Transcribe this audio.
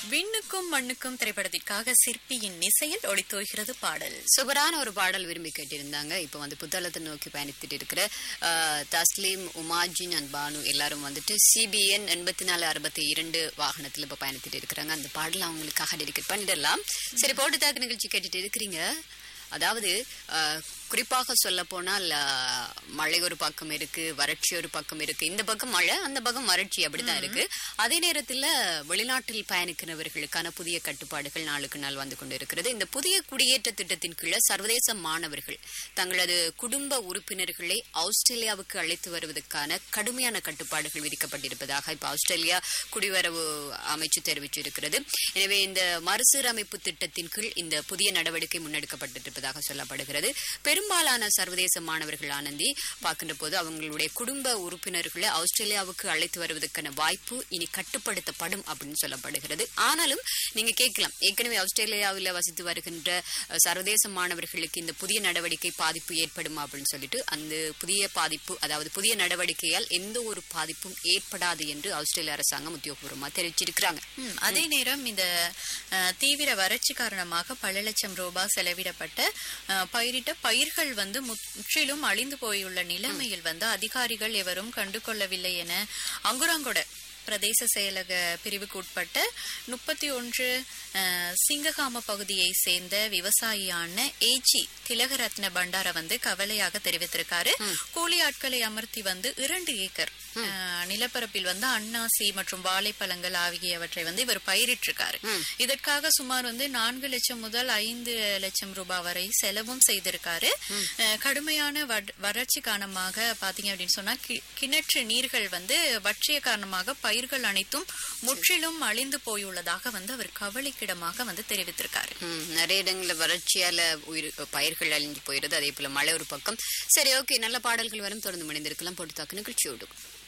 விண்ணுக்கும் மண்ணுக்கும் திரைப்படத்திற்காக சிற்பியின் இசையில் ஒளித்தோய்கிறது பாடல் சூப்பரான ஒரு பாடல் விரும்பி கேட்டிருந்தாங்க இப்போ வந்து புத்தளத்தை நோக்கி பயணித்துட்டு இருக்கிற அஹ், தஸ்லீம் உமாஜின் அண்ட் பானு எல்லாரும் வந்துட்டு சிபிஎன் எண்பத்தி நாலு அறுபத்தி இரண்டு வாகனத்தில் இப்போ பயணித்துட்டு இருக்கிறாங்க அந்த பாடல் அவங்களுக்காக டெடிகேட் பண்ணிடலாம் சரி போட்டு தாக்கு நிகழ்ச்சி கேட்டுட்டு இருக்கிறீங்க அதாவது அஹ், குறிப்பாக சொல்ல போனால் அஹ், மழை ஒரு பக்கம் இருக்கு வறட்சி ஒரு பக்கம் இருக்கு இந்த பக்கம் மழை அந்த பக்கம் வறட்சி அப்படிதான் இருக்கு அதே நேரத்துல வெளிநாட்டில் பயணிக்கிறவர்களுக்கான புதிய கட்டுப்பாடுகள் நாளுக்கு நாள் வந்து கொண்டு இருக்கிறது இந்த புதிய குடியேற்ற திட்டத்தின் கீழே சர்வதேச மாணவர்கள் தங்களது குடும்ப உறுப்பினர்களை ஆஸ்திரேலியாவுக்கு அழைத்து வருவதற்கான கடுமையான கட்டுப்பாடுகள் விதிக்கப்பட்டிருப்பதாக இப்ப ஆஸ்திரேலியா குடிவரவு அமைச்சு தெரிவிச்சிருக்கிறது எனவே இந்த மறுசீரமைப்பு திட்டத்தின் கீழ் இந்த புதிய நடவடிக்கை முன்னெடுக்கப்பட்டிருப்பதாக சொல்லப்படுகிறது பெரும்பாலான சர்வதேச மாணவர்கள் ஆனந்தி பார்க்கின்ற போது அவங்களுடைய குடும்ப உறுப்பினர்களை ஆஸ்திரேலியாவுக்கு அழைத்து வருவதற்கான வாய்ப்பு இனி கட்டுப்படுத்தப்படும் அப்படின்னு சொல்லப்படுகிறது ஆனாலும் நீங்க கேட்கலாம் ஏற்கனவே ஆஸ்திரேலியாவில் வசித்து வருகின்ற அஹ், சர்வதேச மாணவர்களுக்கு இந்த புதிய நடவடிக்கை பாதிப்பு ஏற்படுமா அப்படின்னு சொல்லிட்டு அந்த புதிய பாதிப்பு அதாவது புதிய நடவடிக்கையால் எந்த ஒரு பாதிப்பும் ஏற்படாது என்று ஆஸ்திரேலிய அரசாங்கம் உத்தியோகபூர்வமாக தெரிவிச்சிருக்கிறாங்க ம், அதே நேரம் இந்த அஹ், தீவிர வறட்சி காரணமாக பல லட்சம் ரூபாய் செலவிடப்பட்ட அஹ், பயிரிட்ட பயிர்கள் வந்து முற்றிலும் அழிந்து போயுள்ள நிலைமையில் வந்து அதிகாரிகள் எவரும் கண்டுகொள்ளவில்லை என அங்குராங்கொட பிரதேச செயலக பிரிவுக்கு உட்பட்ட முப்பத்தி ஒன்று சிங்ககாம பகுதியை சேர்ந்த விவசாயியான ஏஜி திலகரத்ன பண்டார வந்து கவலையாக தெரிவித்திருக்காரு கூலி ஆட்களை அமர்த்தி வந்து இரண்டு ஏக்கர் அஹ், நிலப்பரப்பில் வந்து அன்னாசி மற்றும் வாழைப்பழங்கள் ஆகியவற்றை வந்து இவர் பயிரிட்டிருக்காரு இதற்காக சுமார் வந்து நான்கு லட்சம் முதல் ஐந்து லட்சம் ரூபாய் வரை செலவும் செய்திருக்காரு அஹ், கடுமையான வட்- வறட்சி காரணமாக பாத்தீங்க அப்படின்னு சொன்னா கி- கிணற்று நீர்கள் வந்து வற்றிய காரணமாக பயிர்கள் அனைத்தும் முற்றிலும் அழிந்து போயுள்ளதாக வந்து அவர் கவலைக்கிடமாக வந்து தெரிவித்திருக்காரு ம், நிறைய இடங்கள்ல வறட்சியால உயிர் பயிர்கள் அழிஞ்சு போயிருது அதே போல மழை ஒரு பக்கம் சரி ஓகே நல்ல பாடல்கள் வரும் தொடர்ந்து மணிந்திருக்கலாம் போட்டு தாக்கு நிகழ்ச்சியோடு